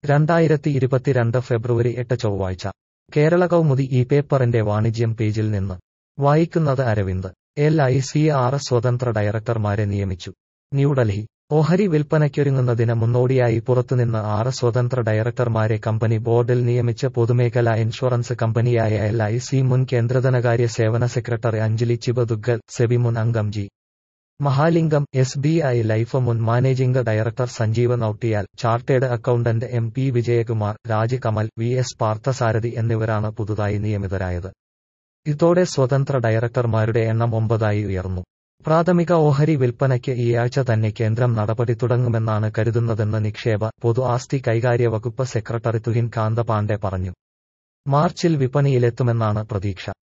രണ്ടായിരത്തി ഇരുപത്തിരണ്ട് ഫെബ്രുവരി എട്ട് ചൊവ്വാഴ്ച കേരള കൗമുദി ഈ പേപ്പറിന്റെ വാണിജ്യം പേജിൽ നിന്ന് വായിക്കുന്നത് അരവിന്ദ് എൽ ഐ സി ആറ് സ്വതന്ത്ര ഡയറക്ടർമാരെ നിയമിച്ചു ന്യൂഡൽഹി ഓഹരി വിൽപ്പനയ്ക്കൊരുങ്ങുന്നതിന് മുന്നോടിയായി പുറത്തുനിന്ന് ആറ് സ്വതന്ത്ര ഡയറക്ടർമാരെ കമ്പനി ബോർഡിൽ നിയമിച്ച് പൊതുമേഖലാ ഇൻഷുറൻസ് കമ്പനിയായ എൽ ഐ സി മുൻ കേന്ദ്രധനകാര്യ സേവന സെക്രട്ടറി അഞ്ജലി ചിബദുഗ്ഗൽ സെബി മുൻ അംഗം G Mahalingam S B I life മുൻ managing director Sanjeev Nautiyal chartered accountant M P Vijayakumar Raj Kamal V S Parthasarathy എന്നിവരാണ് പുതുതായി നിയമിതരായത് ഇതോടെ സ്വതന്ത്ര ഡയറക്ടർമാരുടെ എണ്ണം ഒമ്പതായി ഉയർന്നു പ്രാഥമിക ഓഹരി വിൽപ്പനയ്ക്ക് ഈ ആഴ്ച തന്നെ കേന്ദ്രം നടപടി തുടങ്ങുമെന്നാണ് കരുതുന്നതെന്ന് നിക്ഷേപ പൊതു ആസ്തി കൈകാര്യ വകുപ്പ് സെക്രട്ടറി തുഹിൻ കാന്ത പാണ്ഡെ പറഞ്ഞു മാർച്ചിൽ വിപണിയിലെത്തുമെന്നാണ് പ്രതീക്ഷ